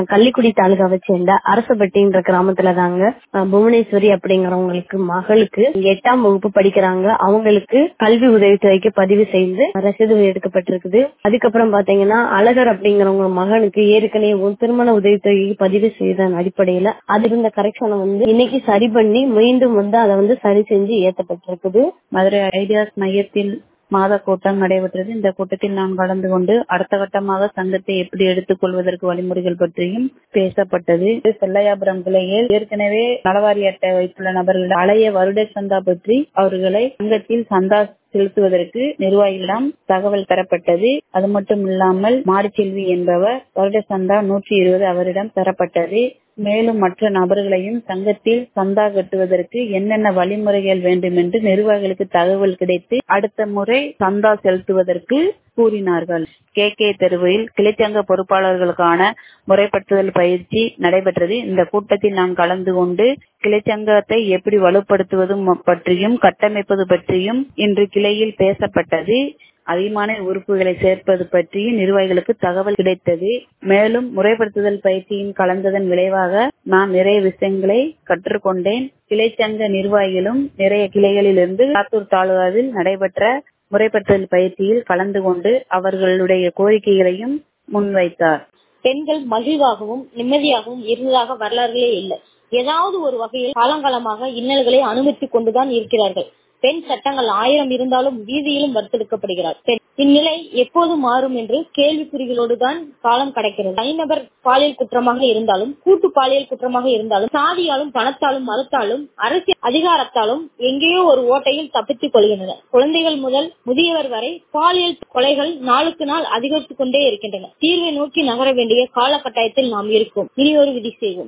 கள்ளிக்குடி தாலுகாவை சேர்ந்த அரசப்பட்டின்ற கிராமத்துல தாங்க அஹ், புவனேஸ்வரி அப்படிங்கிறவங்களுக்கு மகளுக்கு எட்டாம் வகுப்பு படிக்கிறாங்க அவங்களுக்கு கல்வி உதவித்தொகைக்கு பதிவு செய்து ரசீது எடுக்கப்பட்டிருக்குது அதுக்கப்புறம் பாத்தீங்கன்னா அழகர் அப்படிங்கிறவங்க மகனுக்கு ஏற்கனவே ஒரு திருமண உதவித்தொகைக்கு பதிவு செய்ததன் அடிப்படையில அது இருந்த கரெக்ஷனை வந்து இன்னைக்கு சரி பண்ணி மீண்டும் வந்து அதை வந்து சரி செஞ்சு ஏத்தப்பட்டிருக்குது மதுரை ஐடியாஸ் மையத்தில் மாத கூட்டம் நடைபெற்றது இந்த கூட்டத்தில் நான் கலந்து கொண்டு அடுத்த கட்டமாக சங்கத்தை எப்படி எடுத்துக் கொள்வதற்கு வழிமுறைகள் பற்றியும் பேசப்பட்டது செல்லையாபுரம் கிளையில் ஏற்கனவே நலவாரி அட்டை வைத்துள்ள நபர்கள் பழைய வருட சந்தா பற்றி அவர்களை சங்கத்தில் சந்தா செலுத்துவதற்கு நிர்வாகிகளிடம் தகவல் தரப்பட்டது அது மட்டும் இல்லாமல் மாரிச்செல்வி என்பவர் வருட சந்தா நூற்றி இருபது அவரிடம் தரப்பட்டது மேலும் மற்ற நபர்களையும் சங்கத்தில் சந்தா கட்டுவதற்கு என்னென்ன வழிமுறைகள் வேண்டும் என்று நிர்வாகிகளுக்கு தகவல் கிடைத்து அடுத்த முறை சந்தா செலுத்துவதற்கு கூறினார்கள் கே கே தெருவில் கிளைச்சங்க பொறுப்பாளர்களுக்கான முறைப்படுத்துதல் பயிற்சி நடைபெற்றது இந்த கூட்டத்தில் நான் கலந்து கொண்டு கிளைச்சங்கத்தை எப்படி வலுப்படுத்துவது பற்றியும் கட்டமைப்பது பற்றியும் இன்று கிளையில் பேசப்பட்டது அதிகமான உறுப்புகளை சேர்ப்பது பற்றியும் நிர்வாகிகளுக்கு தகவல் கிடைத்தது மேலும் முறைப்படுத்துதல் பயிற்சியின் கலந்ததன் விளைவாக நான் நிறைய விஷயங்களை கற்றுக்கொண்டேன் கிளைச்சங்க நிர்வாகிகளும் நிறைய கிளைகளிலிருந்து சாத்தூர் தாலுகாவில் நடைபெற்ற முறைப்படுத்துதல் பயிற்சியில் கலந்து கொண்டு அவர்களுடைய கோரிக்கைகளையும் முன்வைத்தார் பெண்கள் மகிழ்வாகவும் நிம்மதியாகவும் இருந்ததாக வரலாறுகளே இல்லை ஏதாவது ஒரு வகையில் காலங்காலமாக இன்னல்களை அனுமதித்துக் கொண்டுதான் இருக்கிறார்கள் பெண் சட்டங்கள் ஆயிரம் இருந்தாலும் வீதியிலும் வற்புறுத்தப்படுகிறார் பெண் இந்நிலை எப்போது மாறும் என்று கேள்விக்குறிகளோடு தான் காலம் கடக்கிறது தனிநபர் பாலியல் குற்றமாக இருந்தாலும் கூட்டு பாலியல் குற்றமாக இருந்தாலும் சாதியாலும் பணத்தாலும் மதத்தாலும் அரசியல் அதிகாரத்தாலும் எங்கேயோ ஒரு ஓட்டையில் தப்பித்துக் கொள்கின்றனர் குழந்தைகள் முதல் முதியவர் வரை பாலியல் கொலைகள் நாளுக்கு நாள் அதிகரித்துக் கொண்டே இருக்கின்றன தீர்வை நோக்கி நகர வேண்டிய காலகட்டாயத்தில் நாம் இருக்கோம் இனி ஒரு விதி செய்வோம்